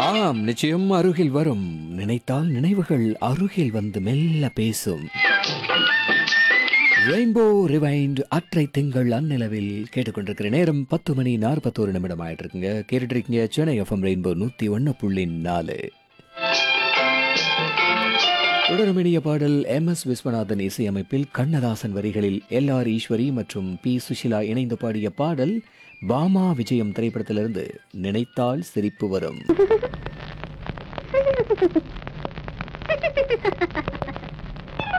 ஆம் நிச்சயம் அருகில் வரும் நினைத்தால் நினைவுகள் அருகில் வந்து மெல்ல பேசும் ரெயின்போ ரிவைண்ட் அற்றை திங்கள் அந்நிலவில் கேட்டுக்கொண்டிருக்கிற நேரம் பத்து மணி நாற்பத்தோரு நிமிடம் ஆயிட்டு இருக்குங்க கேட்டுட்டு இருக்கீங்க சென்னை எஃப்எம் ரெயின்போ நூத்தி ஒன்னு புள்ளி நாலு தொடரும் இனிய பாடல் எம் எஸ் விஸ்வநாதன் இசையமைப்பில் கண்ணதாசன் வரிகளில் எல் ஆர் ஈஸ்வரி மற்றும் பி சுஷிலா இணைந்து பாடிய பாடல் பாமா விஜயம் திரைப்படத்திலிருந்து நினைத்தால் சிரிப்பு வரும்